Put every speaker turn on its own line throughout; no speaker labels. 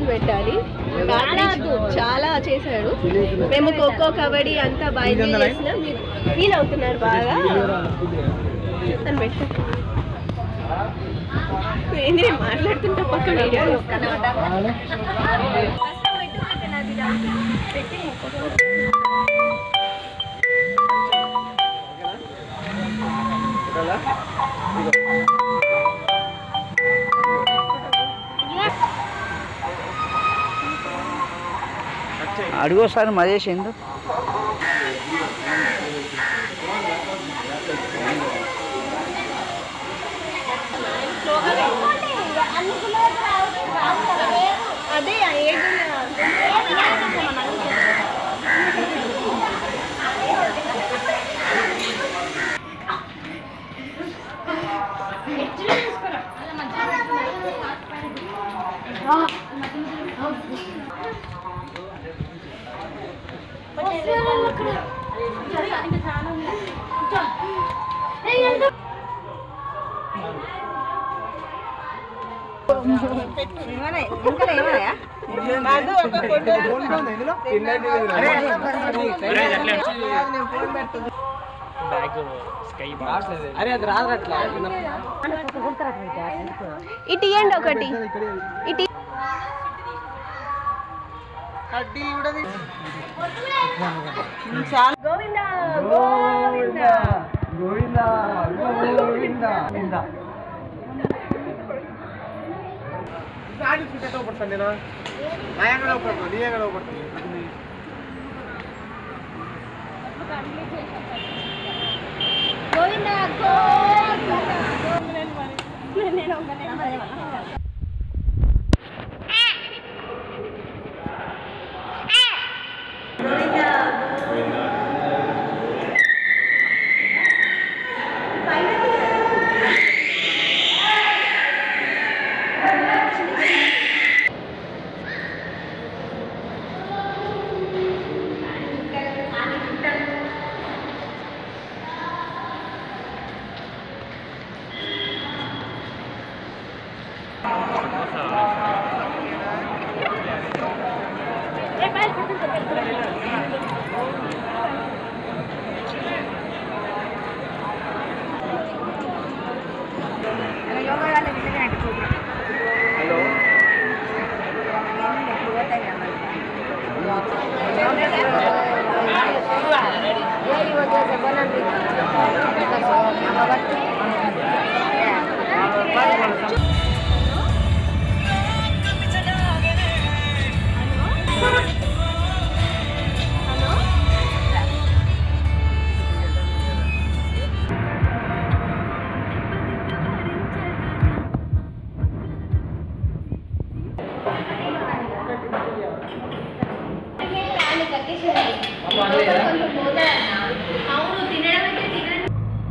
Challenge పెట్టాలి కార్తీక్ చాలా చేశాడు మేము ఖోఖో కబడ్డీ అంతా బాగా చేసినాం మీరు ఫీల్ అవుతున్నారు బాగా అని పెట్టు ఏంది నేను మాట్లాడుతుంటే పక్క వీడియో
అడుగోసారి మహేష్ ఎందుకు
అదే ఇటు ఇవ్వండి ఒకటి ఇటు గోవిందా గోవిందా గోవిందా అవును తినడం అయితే తినండి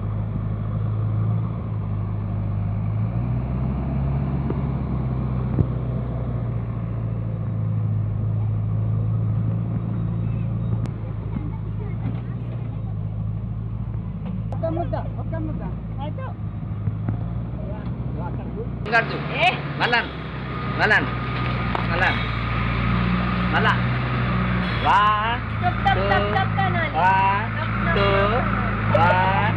ఇంకట్టు మళ్ళా మళ్ళా మళ్ళా మళ్ళా వన్
టప్ టప్ టప్ టప్ అనాలి.
వన్ టూ వన్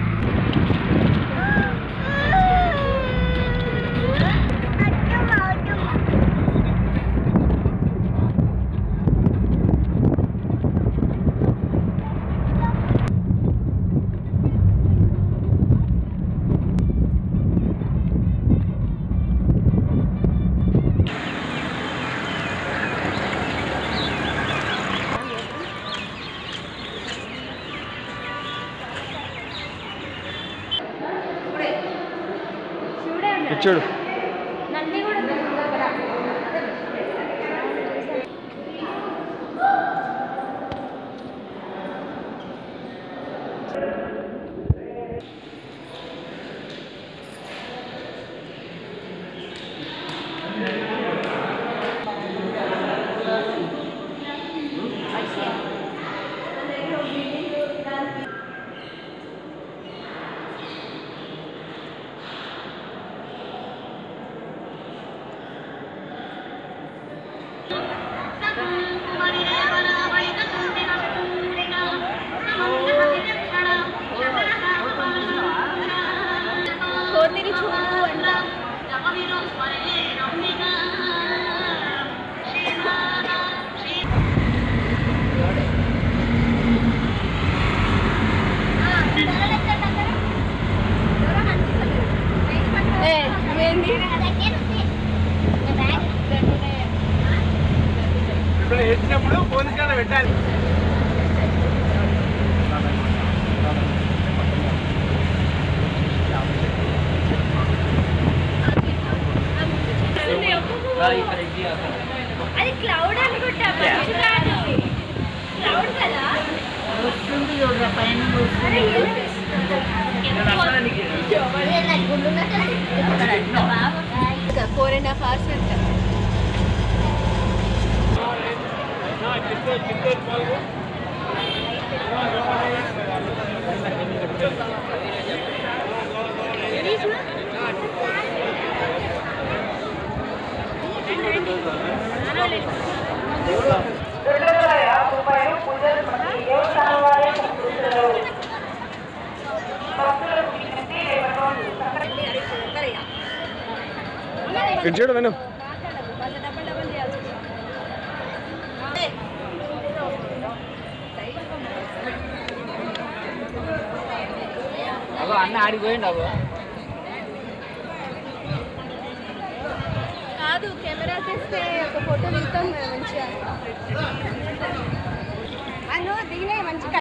చూడు
నంది కూడా దగ్గర ఫోర్ అండ్ హాఫ్ అవర్స్ వెళ్తాం
ఇటు చూడు వెను
అగో అన్న ఆడిపోయిండు అగో
కాదు కెమెరా తెస్తే ఒక ఫోటో దిగుతాం మంచిగా
అను దిగినాయి మంచిగా